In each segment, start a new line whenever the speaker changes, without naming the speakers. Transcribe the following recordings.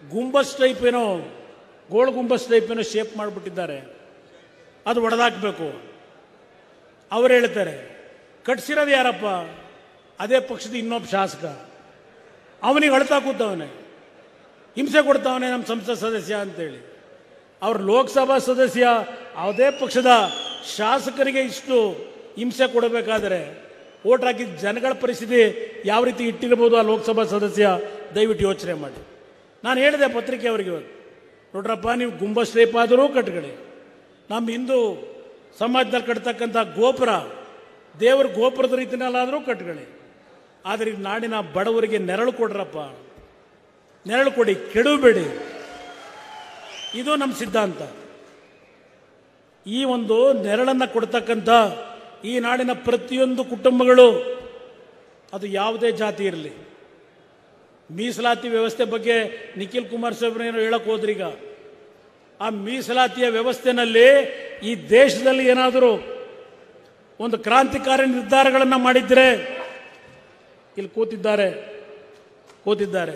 Gumbaz type ಏನೋ ಗೋಳ್ ಗುಂಬಸ್ ಟೈಪ್ ಏನೋ ಶೇಪ್ ಮಾಡಿಬಿಟ್ಟಿದ್ದಾರೆ ಅದು ಒಡೆದಾಕಬೇಕು ಅವ್ರು ಹೇಳ್ತಾರೆ ಕಟ್ಸಿರೋದು ಯಾರಪ್ಪ ಅದೇ ಪಕ್ಷದ ಇನ್ನೊಬ್ಬ ಶಾಸಕ ಅವನಿಗೆ ಅಳ್ತಾ ಕೂತವನೆ ಹಿಂಸೆ ಕೊಡ್ತಾವನೆ ನಮ್ಮ ಸಂಸತ್ ಸದಸ್ಯ ಅಂತೇಳಿ ಅವ್ರ ಲೋಕಸಭಾ ಸದಸ್ಯ ಯಾವುದೇ ಪಕ್ಷದ ಶಾಸಕರಿಗೆ ಇಷ್ಟು ಹಿಂಸೆ ಕೊಡಬೇಕಾದರೆ ಓಟ್ ಹಾಕಿದ ಜನಗಳ ಪರಿಸ್ಥಿತಿ ಯಾವ ರೀತಿ ಇಟ್ಟಿರ್ಬೋದು ಆ ಲೋಕಸಭಾ ಸದಸ್ಯ ದಯವಿಟ್ಟು ಯೋಚನೆ ಮಾಡಿ ನಾನು ಹೇಳಿದೆ ಪತ್ರಿಕೆ ಅವರಿಗೆ ಇವತ್ತು ನೋಡ್ರಪ್ಪ ನೀವು ಗುಂಬಸ್ ಟೈಪ್ ಆದರೂ ಕಟ್ಕೊಳ್ಳಿ ನಮ್ಮ ಹಿಂದೂ ಸಮಾಜದಲ್ಲಿ ಕಟ್ತಕ್ಕಂಥ ಗೋಪುರ ದೇವರ ಗೋಪುರದ ರೀತಿನಲ್ಲಾದರೂ ಕಟ್ಕೊಳ್ಳಿ ಆದರೆ ಈ ನಾಡಿನ ಬಡವರಿಗೆ ನೆರಳು ಕೊಡ್ರಪ್ಪ ನೆರಳು ಕೊಡಿ ಕೆಡಬೇಡಿ ಇದು ನಮ್ಮ ಸಿದ್ಧಾಂತ ಈ ಒಂದು ನೆರಳನ್ನು ಕೊಡ್ತಕ್ಕಂಥ ಈ ನಾಡಿನ ಪ್ರತಿಯೊಂದು ಕುಟುಂಬಗಳು ಅದು ಯಾವುದೇ ಜಾತಿ ಇರಲಿ ಮೀಸಲಾತಿ ವ್ಯವಸ್ಥೆ ಬಗ್ಗೆ ನಿಖಿಲ್ ಕುಮಾರಸ್ವಾಮಿ ಏನೋ ಹೇಳಕ್ ಹೋದ್ರೀಗ ಆ ಮೀಸಲಾತಿಯ ವ್ಯವಸ್ಥೆನಲ್ಲಿ ಈ ದೇಶದಲ್ಲಿ ಏನಾದರೂ ಒಂದು ಕ್ರಾಂತಿಕಾರಿ ನಿರ್ಧಾರಗಳನ್ನು ಮಾಡಿದ್ರೆ ಇಲ್ಲಿ ಕೂತಿದ್ದಾರೆ ಕೂತಿದ್ದಾರೆ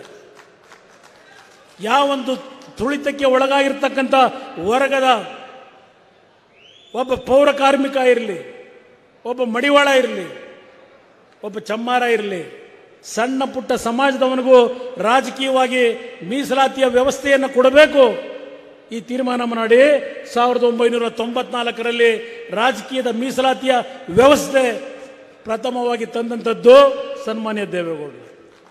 ಯಾವೊಂದು ತುಳಿತಕ್ಕೆ ಒಳಗಾಗಿರ್ತಕ್ಕಂಥ ವರ್ಗದ ಒಬ್ಬ ಪೌರ ಕಾರ್ಮಿಕ ಇರಲಿ ಒಬ್ಬ ಮಡಿವಾಳ ಇರಲಿ ಒಬ್ಬ ಚಮ್ಮಾರ ಇರಲಿ ಸಣ್ಣ ಪುಟ್ಟ ಸಮಾಜದವನಿಗೂ ರಾಜಕೀಯವಾಗಿ ಮೀಸಲಾತಿಯ ವ್ಯವಸ್ಥೆಯನ್ನು ಕೊಡಬೇಕು ಈ ತೀರ್ಮಾನ ಮಾಡಿ ಸಾವಿರದ ಒಂಬೈನೂರ ತೊಂಬತ್ನಾಲ್ಕರಲ್ಲಿ ರಾಜಕೀಯದ ಮೀಸಲಾತಿಯ ವ್ಯವಸ್ಥೆ ಪ್ರಥಮವಾಗಿ ತಂದಂಥದ್ದು ಸನ್ಮಾನ್ಯ ದೇವೇಗೌಡರು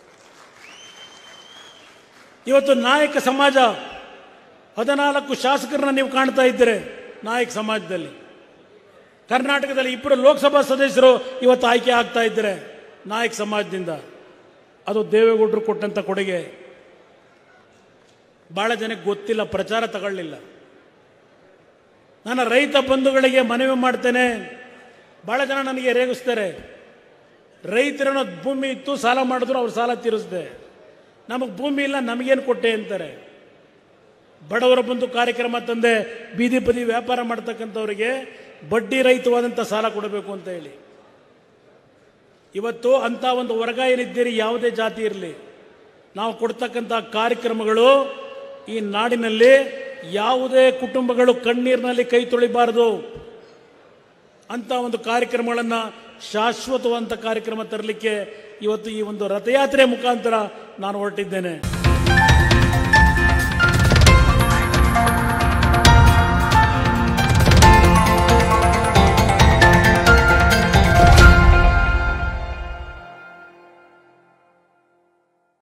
ಇವತ್ತು ನಾಯಕ ಸಮಾಜ ಹದಿನಾಲ್ಕು ಶಾಸಕರನ್ನ ನೀವು ಕಾಣ್ತಾ ಇದ್ದೀರಿ ನಾಯಕ ಸಮಾಜದಲ್ಲಿ ಕರ್ನಾಟಕದಲ್ಲಿ ಇಬ್ಬರು ಲೋಕಸಭಾ ಸದಸ್ಯರು ಇವತ್ತು ಆಯ್ಕೆ ಆಗ್ತಾ ಇದ್ದಾರೆ ನಾಯಕ ಸಮಾಜದಿಂದ ಅದು ದೇವೇಗೌಡರು ಕೊಟ್ಟಂತ ಕೊಡುಗೆ ಬಹಳ ಜನಕ್ಕೆ ಗೊತ್ತಿಲ್ಲ ಪ್ರಚಾರ ತಗೊಳ್ಳಿಲ್ಲ ನನ್ನ ರೈತ ಬಂಧುಗಳಿಗೆ ಮನವಿ ಮಾಡ್ತೇನೆ ಬಹಳ ಜನ ನನಗೆ ರೇಗಿಸ್ತಾರೆ ರೈತರನ್ನ ಭೂಮಿ ಇತ್ತು ಸಾಲ ಮಾಡಿದ್ರು ಅವ್ರ ಸಾಲ ತೀರಿಸ್ದೆ ನಮಗೆ ಭೂಮಿ ಇಲ್ಲ ನಮಗೇನು ಕೊಟ್ಟೆ ಅಂತಾರೆ ಬಡವರ ಬಂಧು ಕಾರ್ಯಕ್ರಮ ತಂದೆ ಬೀದಿ ಬದಿ ವ್ಯಾಪಾರ ಮಾಡ್ತಕ್ಕಂಥವ್ರಿಗೆ ಬಡ್ಡಿ ರಹಿತವಾದಂಥ ಸಾಲ ಕೊಡಬೇಕು ಅಂತ ಹೇಳಿ ಇವತ್ತು ಅಂತ ಒಂದು ವರ್ಗ ಏನಿದ್ದೀರಿ ಯಾವುದೇ ಜಾತಿ ಇರಲಿ ನಾವು ಕೊಡ್ತಕ್ಕಂಥ ಕಾರ್ಯಕ್ರಮಗಳು ಈ ನಾಡಿನಲ್ಲಿ ಯಾವುದೇ ಕುಟುಂಬಗಳು ಕಣ್ಣೀರಿನಲ್ಲಿ ಕೈ ತೊಳಿಬಾರದು ಅಂತ ಒಂದು ಕಾರ್ಯಕ್ರಮಗಳನ್ನು ಶಾಶ್ವತವಂತ ಕಾರ್ಯಕ್ರಮ ತರಲಿಕ್ಕೆ ಇವತ್ತು ಈ ಒಂದು ರಥಯಾತ್ರೆ ಮುಖಾಂತರ ನಾನು ಹೊರಟಿದ್ದೇನೆ